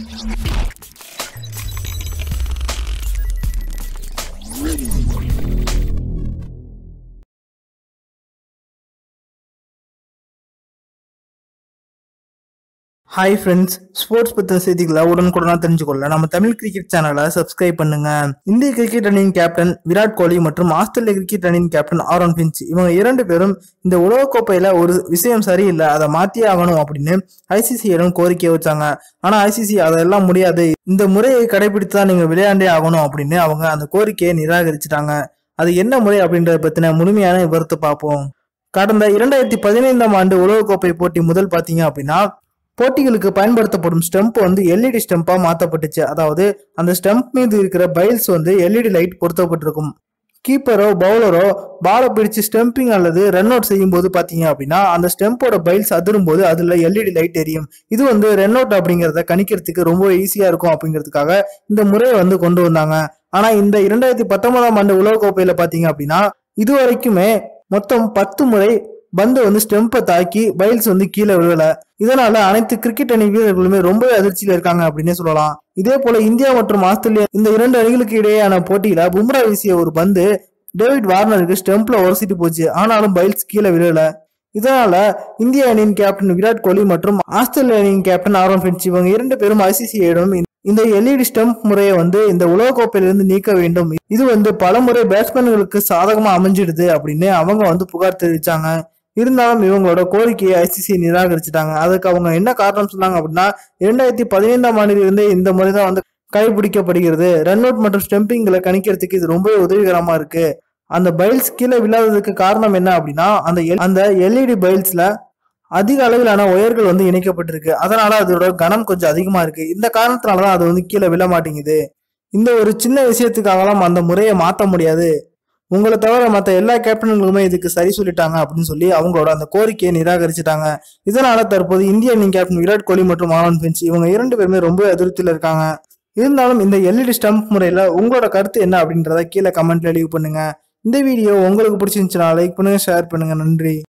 hi friends sports பற்றின செய்திகளை உடனுக்குடனாக தெரிஞ்சுக்கொள்ள நம்ம தமிழ் கிரிக்கெட் சேனலை சப்ஸ்கிரைப் பண்ணுங்க இந்திய கிரிக்கெட் அணியின் கேப்டன் விராட் கோலி மற்றும் ஆஸ்திரேலிய கிரிக்கெட் அணியின் கேப்டன் ஆரோன் பின்ச் இவங்க இரண்டு பேரும் இந்த உலகக்கோப்பையில ஒரு விஷயம் சரியில்லை அதை மாத்தியே ஆகணும் அப்படின்னு ஐசிசியிடம் கோரிக்கை வச்சாங்க ஆனா ஐசிசி அதெல்லாம் முடியாது இந்த முறையை கடைபிடித்து தான் நீங்க விளையாண்டே ஆகணும் அப்படின்னு அவங்க அந்த கோரிக்கையை நிராகரிச்சிட்டாங்க அது என்ன முறை அப்படின்றத பத்தின முழுமையான விவரத்தை பார்ப்போம் கடந்த இரண்டாயிரத்தி பதினைந்தாம் ஆண்டு உலகக்கோப்பை போட்டி முதல் பாத்தீங்க அப்படின்னா போட்டிகளுக்கு பயன்படுத்தப்படும் ஸ்டெம்ப் வந்து எல்இடி ஸ்டெம்பா மாற்றப்பட்டுச்சு அதாவது அந்த ஸ்டெம்ப் மீது இருக்கிற பைல்ஸ் வந்து எல்இடி லைட் பொருத்தப்பட்டிருக்கும் கீப்பரோ பவுலரோ பாலை பிடிச்சு ஸ்டெம்பிங் அல்லது ரன் அவுட் செய்யும் போது பாத்தீங்க அப்படின்னா அந்த ஸ்டெம்போட பைல்ஸ் அதிரும் போது அதுல எல்இடி லைட் எரியும் இது வந்து ரன் அவுட் அப்படிங்கறத கணிக்கிறதுக்கு ரொம்ப ஈஸியா இருக்கும் அப்படிங்கிறதுக்காக இந்த முறையை வந்து கொண்டு வந்தாங்க ஆனா இந்த இரண்டாயிரத்தி பத்தொன்பதாம் ஆண்டு உலகக்கோப்பையில பாத்தீங்க அப்படின்னா இது வரைக்குமே மொத்தம் பத்து முறை பந்து வந்து ஸ்டெம்பை தாக்கி பைல்ஸ் வந்து கீழே விழல இதனால அனைத்து கிரிக்கெட் அணி வீரர்களுமே ரொம்பவே அதிர்ச்சியில இருக்காங்க அப்படின்னே சொல்லலாம் இதே போல இந்தியா மற்றும் ஆஸ்திரேலியா இந்த இரண்டு அணிகளுக்கு இடையேயான போட்டியில பும்ரா வீசிய ஒரு பந்து டேவிட் வார்னருக்கு ஸ்டெம்ப்ல உரசிட்டு போச்சு ஆனாலும் பைல்ஸ் கீழே விழல இதனால இந்திய அணியின் கேப்டன் விராட் கோலி மற்றும் ஆஸ்திரேலிய அணியின் கேப்டன் ஆரோன் பின்ச் இவங்க இரண்டு பேரும் ஐசிசியிடம் இந்த எல்இடி ஸ்டம்ப் முறையை வந்து இந்த உலகக்கோப்பையிலிருந்து நீக்க வேண்டும் இது வந்து பலமுறை பேட்ஸ்மேன்களுக்கு சாதகமா அமைஞ்சிடுது அப்படின்னு அவங்க வந்து புகார் தெரிவிச்சாங்க இருந்தாலும் இவங்களோட கோரிக்கையை ஐசிசி நிராகரிச்சிட்டாங்க அதுக்கு அவங்க என்ன காரணம் சொன்னாங்க அப்படின்னா இரண்டாயிரத்தி பதினைந்தாம் ஆண்டிலிருந்தே இந்த முறை தான் வந்து கடைபிடிக்கப்படுகிறது ரன் அவுட் மற்றும் ஸ்டெம்பிங்களை கணிக்கிறதுக்கு இது ரொம்பவே உதவிகரமா இருக்கு அந்த பைல்ஸ் கீழே விழாததுக்கு காரணம் என்ன அப்படின்னா அந்த L- அந்த எல்இடி பைல்ஸ்ல அதிக அளவிலான ஒயர்கள் வந்து இணைக்கப்பட்டிருக்கு அதனால அதோட கனம் கொஞ்சம் அதிகமா இருக்கு இந்த காரணத்தினாலதான் அது வந்து கீழே விழ மாட்டேங்குது இந்த ஒரு சின்ன விஷயத்துக்காகலாம் அந்த முறையை மாற்ற முடியாது உங்களை தவிர மற்ற எல்லா கேப்டன்களுமே இதுக்கு சரி சொல்லிட்டாங்க அப்படின்னு சொல்லி அவங்களோட அந்த கோரிக்கையை நிராகரிச்சிட்டாங்க இதனால தற்போது இந்திய அணி கேப்டன் விராட் கோலி மற்றும் ஆனந்த் பின்ச் இவங்க இரண்டு பேருமே ரொம்ப அதிருப்தியில் இருக்காங்க இருந்தாலும் இந்த எல்இடி ஸ்டம்ப் முறையில உங்களோட கருத்து என்ன அப்படின்றத கீழே கமெண்ட்ல லீவ் பண்ணுங்க இந்த வீடியோ உங்களுக்கு பிடிச்சிருந்துச்சுன்னா லைக் பண்ணுங்க ஷேர் பண்ணுங்க நன்றி